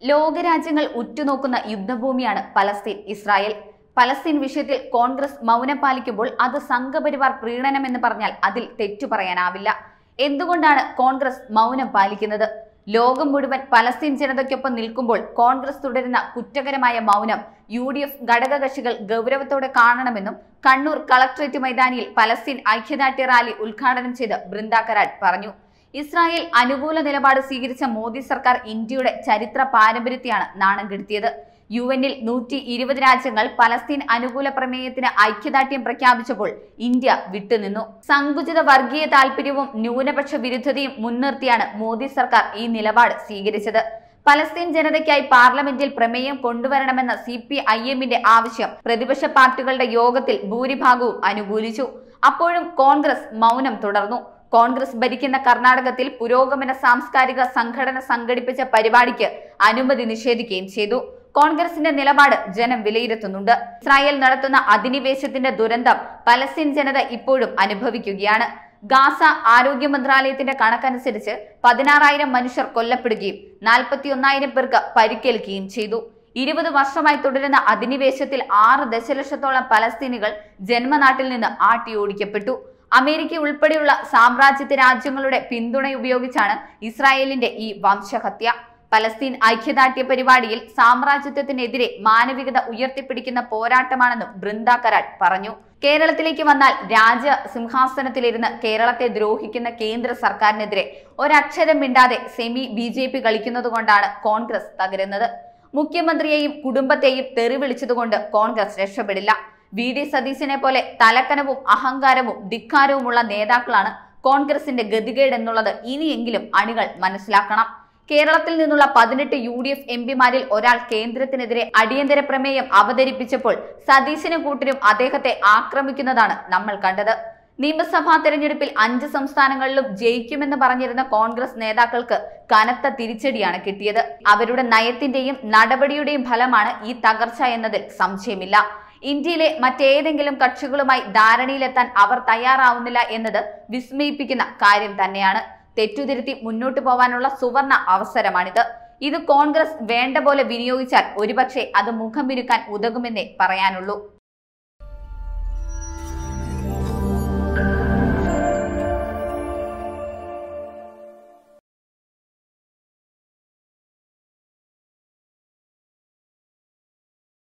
ലോകരാജ്യങ്ങൾ ഉറ്റുനോക്കുന്ന യുദ്ധഭൂമിയാണ് പലസ്തീൻ ഇസ്രായേൽ പലസ്തീൻ വിഷയത്തിൽ കോൺഗ്രസ് മൗനം പാലിക്കുമ്പോൾ അത് സംഘപരിവാർ പ്രീണനമെന്ന് പറഞ്ഞാൽ അതിൽ തെറ്റു പറയാനാവില്ല എന്തുകൊണ്ടാണ് കോൺഗ്രസ് മൗനം പാലിക്കുന്നത് ലോകം മുഴുവൻ പലസ്തീൻ ജനതയ്ക്കൊപ്പം നിൽക്കുമ്പോൾ കോൺഗ്രസ് തുടരുന്ന കുറ്റകരമായ മൗനം യു ഡി എഫ് ഘടകകക്ഷികൾ ഗൗരവത്തോടെ കാണണമെന്നും കണ്ണൂർ കളക്ട്രേറ്റ് മൈതാനിയിൽ പലസ്തീൻ ഐക്യദാർഢ്യ റാലി ഉദ്ഘാടനം ചെയ്ത് ബൃന്ദ കരാട് പറഞ്ഞു ഇസ്രായേൽ അനുകൂല നിലപാട് സ്വീകരിച്ച മോദി സർക്കാർ ഇന്ത്യയുടെ ചരിത്ര പാരമ്പര്യത്തെയാണ് നാണം കെടുത്തിയത് യു എന്നിൽ നൂറ്റി ഇരുപത് രാജ്യങ്ങൾ പലസ്തീൻ അനുകൂല പ്രമേയത്തിന് ഐക്യദാർഢ്യം പ്രഖ്യാപിച്ചപ്പോൾ ഇന്ത്യ വിട്ടുനിന്നു സങ്കുചിത വർഗീയ താൽപര്യവും ന്യൂനപക്ഷ വിരുദ്ധതയും മുൻനിർത്തിയാണ് മോദി സർക്കാർ ഈ നിലപാട് സ്വീകരിച്ചത് പലസ്തീൻ ജനതയ്ക്കായി പാർലമെന്റിൽ പ്രമേയം കൊണ്ടുവരണമെന്ന സി പി ഐ എമ്മിന്റെ ആവശ്യം പ്രതിപക്ഷ പാർട്ടികളുടെ യോഗത്തിൽ ഭൂരിഭാഗവും അനുകൂലിച്ചു അപ്പോഴും കോൺഗ്രസ് മൗനം തുടർന്നു കോൺഗ്രസ് ഭരിക്കുന്ന കർണാടകത്തിൽ പുരോഗമന സാംസ്കാരിക സംഘടന സംഘടിപ്പിച്ച പരിപാടിക്ക് അനുമതി നിഷേധിക്കുകയും ചെയ്തു കോൺഗ്രസിന്റെ നിലപാട് ജനം വിലയിരുത്തുന്നുണ്ട് ഇസ്രായേൽ നടത്തുന്ന അധിനിവേശത്തിന്റെ ദുരന്തം പലസ്തീൻ ജനത ഇപ്പോഴും അനുഭവിക്കുകയാണ് ഗാസ ആരോഗ്യ മന്ത്രാലയത്തിന്റെ കണക്കനുസരിച്ച് പതിനാറായിരം മനുഷ്യർ കൊല്ലപ്പെടുകയും നാൽപ്പത്തി ഒന്നായിരം പേർക്ക് പരിക്കേൽക്കുകയും ചെയ്തു ഇരുപത് വർഷമായി തുടരുന്ന അധിനിവേശത്തിൽ ആറ് ദശലക്ഷത്തോളം പലസ്തീനികൾ ജന്മനാട്ടിൽ നിന്ന് ആട്ടിയോടിക്കപ്പെട്ടു അമേരിക്ക ഉൾപ്പെടെയുള്ള സാമ്രാജ്യത്വ രാജ്യങ്ങളുടെ പിന്തുണ ഉപയോഗിച്ചാണ് ഇസ്രായേലിന്റെ ഈ വംശഹത്യ പലസ്തീൻ ഐക്യദാർഢ്യ പരിപാടിയിൽ സാമ്രാജ്യത്വത്തിനെതിരെ മാനവികത ഉയർത്തിപ്പിടിക്കുന്ന പോരാട്ടമാണെന്നും ബൃന്ദ കരാട്ട് പറഞ്ഞു കേരളത്തിലേക്ക് വന്നാൽ രാജ സിംഹാസനത്തിലിരുന്ന് കേരളത്തെ ദ്രോഹിക്കുന്ന കേന്ദ്ര സർക്കാരിനെതിരെ ഒരക്ഷരം മിണ്ടാതെ സെമി ബി ജെ പി കളിക്കുന്നത് കൊണ്ടാണ് കോൺഗ്രസ് തകരുന്നത് മുഖ്യമന്ത്രിയെയും കുടുംബത്തെയും തെറി വിളിച്ചതുകൊണ്ട് കോൺഗ്രസ് രക്ഷപ്പെടില്ല വി ഡി സതീശനെ പോലെ തലക്കനവും അഹങ്കാരവും ധിക്കാരവുമുള്ള നേതാക്കളാണ് കോൺഗ്രസിന്റെ ഗതികേട് എന്നുള്ളത് ഇനിയെങ്കിലും അണികൾ മനസ്സിലാക്കണം കേരളത്തിൽ നിന്നുള്ള പതിനെട്ട് യു ഡി എഫ് എം പിമാരിൽ ഒരാൾ കേന്ദ്രത്തിനെതിരെ അടിയന്തര പ്രമേയം അവതരിപ്പിച്ചപ്പോൾ സതീശനും കൂട്ടരും അദ്ദേഹത്തെ ആക്രമിക്കുന്നതാണ് നമ്മൾ കണ്ടത് നിയമസഭാ തെരഞ്ഞെടുപ്പിൽ അഞ്ച് സംസ്ഥാനങ്ങളിലും ജയിക്കുമെന്ന് പറഞ്ഞിരുന്ന കോൺഗ്രസ് നേതാക്കൾക്ക് കനത്ത തിരിച്ചടിയാണ് കിട്ടിയത് അവരുടെ നയത്തിന്റെയും നടപടിയുടെയും ഫലമാണ് ഈ തകർച്ച എന്നതിൽ സംശയമില്ല ഇന്ത്യയിലെ മറ്റേതെങ്കിലും കക്ഷികളുമായി ധാരണയിലെത്താൻ അവർ തയ്യാറാവുന്നില്ല എന്നത് വിസ്മയിപ്പിക്കുന്ന കാര്യം തന്നെയാണ് തെറ്റുതിരുത്തി മുന്നോട്ടു പോവാനുള്ള സുവർണ അവസരമാണിത് ഇത് കോൺഗ്രസ് വേണ്ട പോലെ വിനിയോഗിച്ചാൽ ഒരുപക്ഷെ അത് മുഖം മിനുക്കാൻ ഉതകുമെന്നേ പറയാനുള്ളൂ